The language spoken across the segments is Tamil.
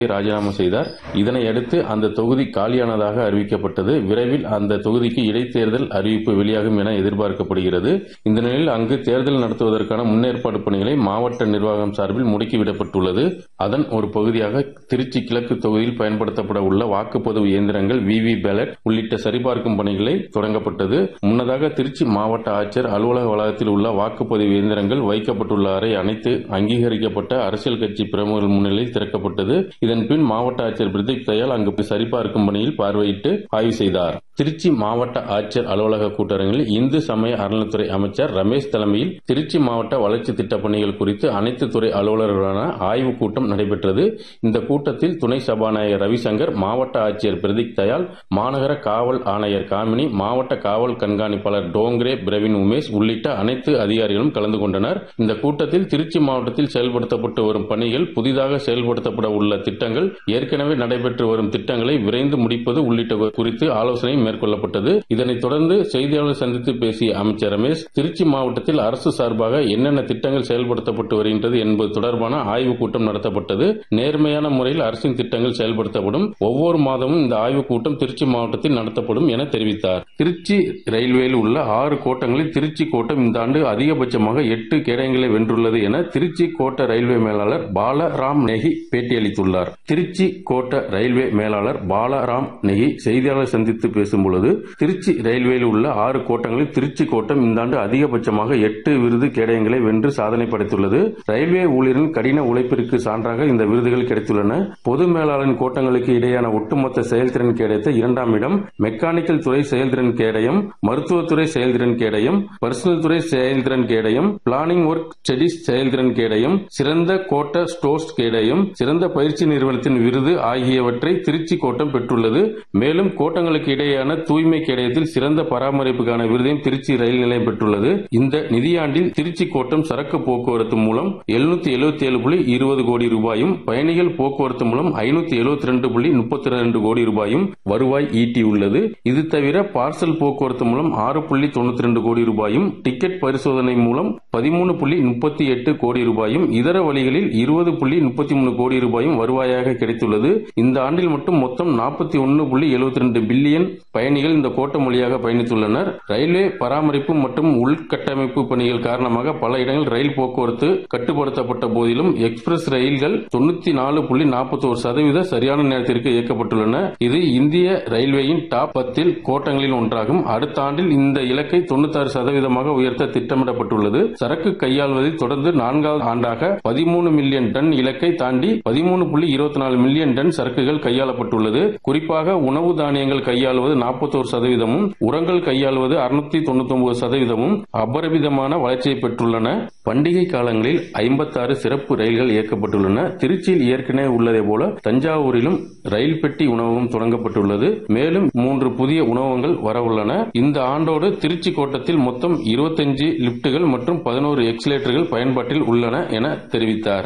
ராஜினாமா செய்தார் இதனை அடுத்து அந்த தொகுதி காலியானதாக அறிவிக்கப்பட்டது விரைவில் அந்த தொகுதிக்கு இடைத்தேர்தல் அறிவிப்பு வெளியாகும் என எதிர்பார்க்கப்படுகிறது இந்த நிலையில் அங்கு தேர்தல் நடத்துவதற்கான முன்னேற்பாடு பணிகளை மாவட்ட நிர்வாகம் சார்பில் முடுக்கிவிடப்பட்டுள்ளது அதன் ஒரு பகுதியாக திருச்சி கிழக்கு தொகுதியில் பயன்படுத்தப்பட உள்ள வாக்குப்பதிவு இயந்திரங்கள் விவி பேலட் உள்ளிட்ட சரிபார்க்கும் பணிகளை தொடங்கப்பட்டது முன்னதாக திருச்சி மாவட்ட ஆட்சியர் அலுவலக வளாகத்தில் உள்ள வாக்குப்பதிவு இயந்திரங்கள் வைக்கப்பட்டுள்ள அறை அனைத்து அங்கீகரிக்கப்பட்ட அரசியல் கட்சி பிரமுகர்கள் முன்னிலையில் திறக்கப்பட்டது இதன் பின் மாவட்ட ஆட்சியர் பிரதீப் தயாள் அங்கு சரிபார்க்கும் பணியில் பார்வையிட்டு ஆய்வு செய்தார் திருச்சி மாவட்ட ஆட்சியர் அலுவலக கூட்டரங்கில் இந்து சமய அறநிலைத்துறை அமைச்சர் ரமேஷ் தலைமையில் திருச்சி மாவட்ட வளர்ச்சி திட்டப் பணிகள் குறித்து அனைத்து துறை அலுவலர்களுடனான ஆய்வுக் கூட்டம் நடைபெற்றது இந்த கூட்டத்தில் துணை சபாநாயகர் ரவிசங்கர் மாவட்ட ஆட்சியர் பிரதீப் தயாள் மாநகர காவல் ஆணையர் காமினி மாவட்ட காவல் கண்காணிப்பாளர் டோங்ரே பிரவீன் உமேஷ் உள்ளிட்ட அனைத்து அதிகாரிகளும் கலந்து கொண்டனர் இந்த கூட்டத்தில் திருச்சி மாவட்டத்தில் செயல்படுத்தப்பட்டு வரும் பணிகள் புதிதாக செயல்படுத்தப்பட உள்ள திட்டங்கள் ஏற்கனவே நடைபெற்று வரும் திட்டங்களை விரைந்து முடிப்பது உள்ளிட்ட குறித்து ஆலோசனை மேற்கொள்ளப்பட்டது இதனைத் தொடர்ந்து செய்தியாளர் சந்தித்து பேசிய அமைச்சர் ரமேஷ் திருச்சி மாவட்டத்தில் அரசு சார்பாக என்னென்ன திட்டங்கள் செயல்படுத்தப்பட்டு வருகின்றது என்பது தொடர்பான ஆய்வுக் கூட்டம் நடத்தப்பட்டது நேர்மையான முறையில் அரசின் திட்டங்கள் செயல்படுத்தப்படும் ஒவ்வொரு மாதமும் இந்த ஆய்வுக் கூட்டம் திருச்சி மாவட்டத்தில் நடத்தப்படும் என தெரிவித்தார் திருச்சி ரயில்வேயில் உள்ள ஆறு கோட்டங்களில் திருச்சி கோட்டம் இந்த ஆண்டு அதிகபட்சமாக எட்டு கேடயங்களை வென்றுள்ளது என திருச்சி கோட்ட ரயில்வே மேலாளர் பாலராம் நெகி பேட்டியளித்துள்ளார் திருச்சி கோட்ட ரயில்வே மேலாளர் பாலராம் நெகி செய்தியாளர் சந்தித்து பேசும்பொழுது திருச்சி ரயில்வேயில் உள்ள ஆறு கோட்டங்களில் திருச்சி கோட்டம் இந்த ஆண்டு அதிகபட்சமாக எட்டு விருது கேடயங்களை வென்று சாதனை படைத்துள்ளது ரயில்வே ஊழியரின் கடின உழைப்பிற்கு சான்றாக இந்த விருதுகள் கிடைத்துள்ளன பொது மேலாளரின் கோட்டங்களுக்கு இடையேயான ஒட்டுமொத்த செயல்திறன் கேடயத்தை இரண்டாம் இடம் மெக்கானிக்கல் துறை செயல்திறன் கேடயம் மருத்துவத்துறை செயல்திறன் கேடயம் பர்சனல் துறை செயல்திறன் கேடயம் பிளானிங் ஒர்க் ஸ்டடிஸ் செயல்திறன் கேடயம் சிறந்த கோட்ட ஸ்டோர்ஸ் கேடயம் சிறந்த பயிற்சி நிறுவனத்தின் விருது ஆகியவற்றை திருச்சி கோட்டம் பெற்றுள்ளது மேலும் கோட்டங்களுக்கு இடையேயான தூய்மை கேடயத்தில் சிறந்த பராமரிப்புக்கான விருதையும் திருச்சி ரயில் நிலையம் பெற்றுள்ளது இந்த நிதியாண்டில் திருச்சி கோட்டம் சரக்கு போக்குவரத்து மூலம் எழுநூத்தி எழுபத்தி ஏழு புள்ளி இருபது கோடி ரூபாயும் பயணிகள் போக்குவரத்து மூலம் ஐநூத்தி எழுபத்தி ரெண்டு புள்ளி முப்பத்தி ரெண்டு கோடி ரூபாயும் வருவாய் ஈட்டியுள்ளது இது தவிர பார்சல் போக்குவரத்து மூலம் ஆறு புள்ளி தொண்ணூத்தி ரெண்டு கோடி ரூபாயும் டிக்கெட் பரிசோதனை மூலம் பதிமூணு புள்ளி முப்பத்தி எட்டு கோடி ரூபாயும் இதர வழிகளில் இருபது புள்ளி முப்பத்தி மூணு கோடி ரூபாயும் வருவாயாக கிடைத்துள்ளது இந்த ஆண்டில் மட்டும் மொத்தம் நாற்பத்தி ஒன்னு புள்ளி எழுபத்தி ரெண்டு பில்லியன் பயணிகள் இந்த கோட்டம் வழியாக பயணித்துள்ளனர் ரயில்வே பராமரிப்பு மற்றும் உள்கட்டமைப்பு பணிகள் காரணமாக பல இடங்களில் ரயில் போக்குவரத்து கட்டுப்படுத்தப்பட்ட போதிலும் எக்ஸ்பிரஸ் ரயில்கள் தொண்ணூத்தி நாலு புள்ளி நாற்பத்தோரு சதவீத சரியான நேரத்திற்கு இயக்கப்பட்டுள்ளன இது இந்திய ரயில்வேயின் டாப் பத்தில் கோட்டங்களில் ஒன்றாகும் அடுத்த ஆண்டில் இந்த இலக்கை தொண்ணூத்தாறு சதவீதமாக உயர்த்த திட்டமிடப்பட்டுள்ளது சரக்கு கையாள்வதில் தொடர்ந்து நான்காவது ஆண்டாக பதிமூணு மில்லியன் டன் இலக்கை தாண்டி பதிமூணு புள்ளி இருபத்தி நாலு மில்லியன் டன் சரக்குகள் கையாளப்பட்டுள்ளது குறிப்பாக உணவு தானியங்கள் கையாளுவது நாற்பத்தோரு சதவீதமும் உரங்கள் கையாளுவது அறுநூத்தி தொண்ணூத்தி ஒன்பது சதவீதமும் அபரிமிதமான வளர்ச்சியை பெற்றுள்ளன பண்டிகை காலங்களில் ஐம்பத்தாறு சிறப்பு ரயில்கள் இயக்கப்பட்டுள்ளன திருச்சியில் ஏற்கனவே உள்ளதை போல தஞ்சாவூரிலும் ரயில் பெட்டி உணவகம் தொடங்கப்பட்டுள்ளது மேலும் மூன்று புதிய உணவகங்கள் வரவுள்ளன இந்த ஆண்டோடு திருச்சி கோட்டத்தில் மொத்தம் இருபத்தஞ்சு லிப்டுகள் மற்றும் பதினோரு எக்ஸிலேட்டர்கள் பயன்பாட்டில் உள்ளன என தெரிவித்தார்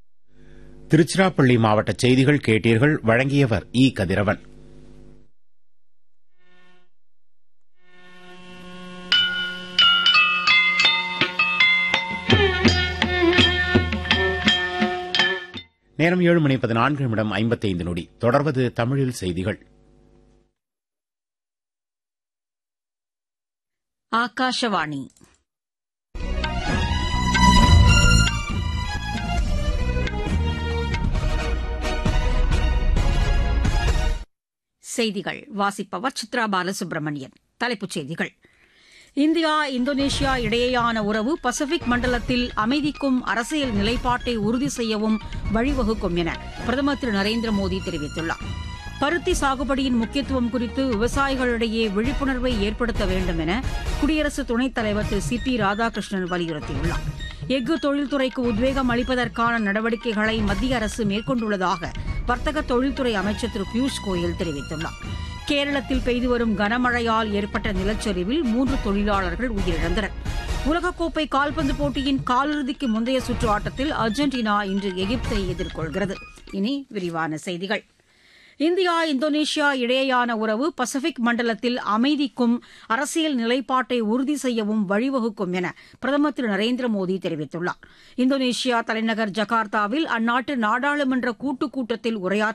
திருச்சிராப்பள்ளி மாவட்ட செய்திகள் கேட்டீர்கள் வழங்கியவர் இ கதிரவன் நேரம் ஏழு மணி பதினான்கு நிமிடம் ஐம்பத்தைந்து நொடி தொடர்வது தமிழில் செய்திகள் ஆகாஷவாணி செய்திகள் வாசிப்பவர் சித்ரா பாலசுப்ரமணியன் தலைப்புச் செய்திகள் இந்தியா இந்தோனேஷியா இடையேயான உறவு பசிபிக் மண்டலத்தில் அமைதிக்கும் அரசியல் நிலைப்பாட்டை உறுதி செய்யவும் வழிவகுக்கும் என பிரதமர் திரு நரேந்திர மோடி தெரிவித்துள்ளார் பருத்தி சாகுபடியின் முக்கியத்துவம் குறித்து விவசாயிகளிடையே விழிப்புணர்வை ஏற்படுத்த வேண்டும் என குடியரசு துணைத் தலைவர் திரு சி பி ராதாகிருஷ்ணன் வலியுறுத்தியுள்ளார் எஃகு தொழில்துறைக்கு உத்வேகம் அளிப்பதற்கான நடவடிக்கைகளை மத்திய அரசு மேற்கொண்டுள்ளதாக வர்த்தக தொழில்துறை அமைச்சர் திரு பியூஷ் கோயல் தெரிவித்துள்ளார் கேரளத்தில் பெய்து வரும் கனமழையால் ஏற்பட்ட நிலச்சரிவில் மூன்று தொழிலாளர்கள் உயிரிழந்தனர் உலகக்கோப்பை கால்பந்து போட்டியின் காலிறுதிக்கு முந்தைய சுற்று ஆட்டத்தில் அர்ஜென்டினா இன்று எகிப்தை எதிர்கொள்கிறது இனி விரிவான செய்திகள் இந்தியா இந்தோனேஷியா இடையேயான உறவு பசிபிக் மண்டலத்தில் அமைதிக்கும் அரசியல் நிலைப்பாட்டை உறுதி செய்யவும் வழிவகுக்கும் என பிரதமர் திரு நரேந்திர மோடி தெரிவித்துள்ளார் இந்தோனேஷியா தலைநகர் ஜகார்த்தாவில் அந்நாட்டு நாடாளுமன்ற கூட்டுக் கூட்டத்தில் உரையாற்ற